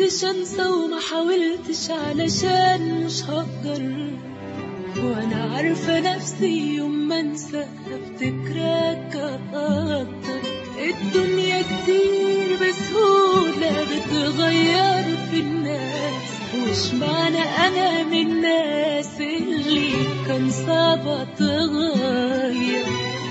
حاولتش انسى وما حاولتش علشان مش هقدر وانا عارفة نفسي يوم ما انسى هفتكرك اكتر الدنيا كتير بسهولة بتغير في الناس وش معنى انا من الناس اللي كان صعب اتغير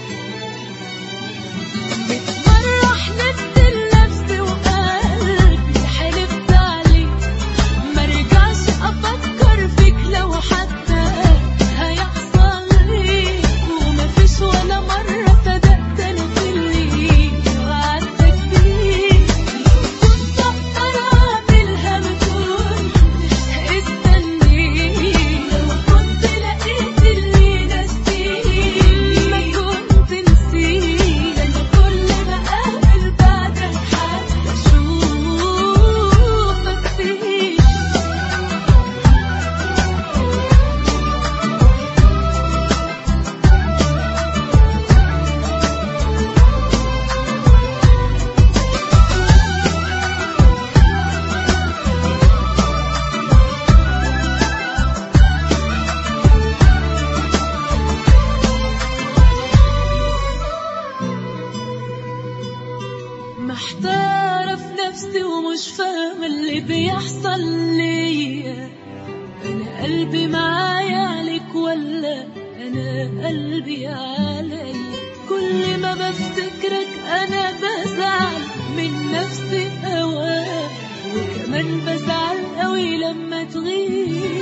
مرة حلفت لنفسي وقلبي حلفت عليك مرجعش افكر فيك لو حتى هيحصل لي ومفيش ولا مرة صدقت انا في اللي وعدتك فيه كنت اقدر اعملها ما كنتش استنيت لو كنت لقيت اللي نسيت ما كنت نسيت انا كل ما اقابل بعدك حتى اشوفك فيه محتارة في نفسي ومش فاهمة اللي بيحصل ليا أنا قلبي معايا عليك ولا أنا قلبي عليا كل ما بفتكرك أنا بزعل من نفسي أوام وكمان بزعل قوي لما تغيب